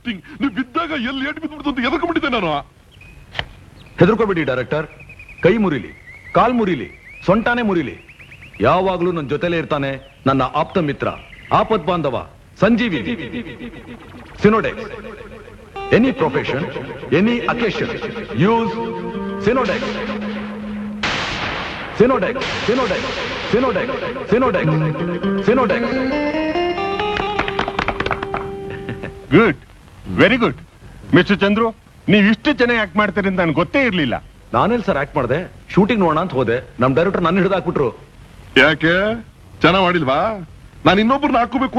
nothing ನೀವು ಬಿದ್ದಾಗ ಎಲ್ಲಿ ಏಟ್ ಬಿದ್ಬಿಡ್ತು ಅಂತ ಎದರ್ಕೊಂಡ್ಬಿಟ್ಟಿದ್ದೆ ನಾನು ಹೆದರ್ಕೋಬೇಡಿ ಡೈರೆಕ್ಟರ್ ಕೈ ಮುರಿಲಿ ಕಾಲ್ ಮುರಿಲಿ ಸೊಂಟಾನೆ ಮುರಿಲಿ ಯಾವಾಗ್ಲೂ ನನ್ನ ಜೊತೆಲೇ ಇರ್ತಾನೆ ನನ್ನ ಆಪ್ತ ಮಿತ್ರ ಆಪತ್ ಬಾಂಧವ ಸಂಜೀವಿ Sinodex any profession any occasion use Sinodex Sinodex Sinodex Sinodex Sinodex Sinodex good very good mister Chandru ನೀವು ಇಷ್ಟು ಚೆನ್ನಾಗಿ ಆಕ್ಟ್ ಮಾಡ್ತೀರಿ ಅಂತ ನನ್ಗೆ ಗೊತ್ತೇ ಇರ್ಲಿಲ್ಲ ನಾನೆಲ್ ಸರ್ ಆಕ್ಟ್ ಮಾಡಿದೆ ಶೂಟಿಂಗ್ ನೋಡೋಣ ಅಂತ ಹೋದೆ ನಮ್ ಡೈರೆಕ್ಟರ್ ನನ್ನ ಹಿಡಿದು ಹಾಕ್ಬಿಟ್ರು ಯಾಕೆ ಚೆನ್ನಾಗ್ ಮಾಡಿಲ್ವಾ ನಾನು ಇನ್ನೊಬ್ರನ್ನ ಹಾಕೋಬೇಕು